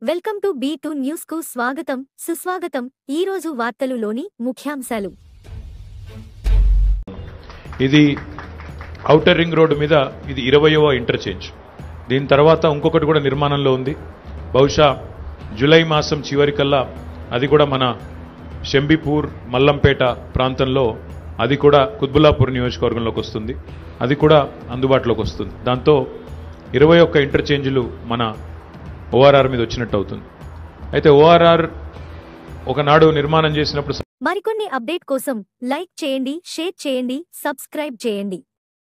welcome to B two news కు స్వాగతం సుస్వాగతం ఈ రోజు వార్తలులోని ముఖ్యాంశాలు ఇది ఔటర్ రింగ్ రోడ్డు మీద ఇది ఇరవయవ ఇంటర్చేంజ్ దీని తర్వాత ఇంకొకటి కూడా నిర్మాణంలో ఉంది బహుశా జూలై మాసం చివరికల్లా అది కూడా మన షంబిపూర్ మల్లంపేట ప్రాంతంలో అది కూడా కుత్బుల్లాపూర్ నియోజకవర్గంలోకి వస్తుంది అది కూడా అందుబాటులోకి వస్తుంది దాంతో ఇరవై ఒక్క ఇంటర్చేంజ్లు మన ఓఆర్ఆర్ మీద వచ్చినట్టు అవుతుంది అయితే ఓఆర్ఆర్ ఒకనాడు నిర్మాణం చేసినప్పుడు మరికొన్ని అప్డేట్ కోసం లైక్ చేయండి షేర్ చేయండి సబ్స్క్రైబ్ చేయండి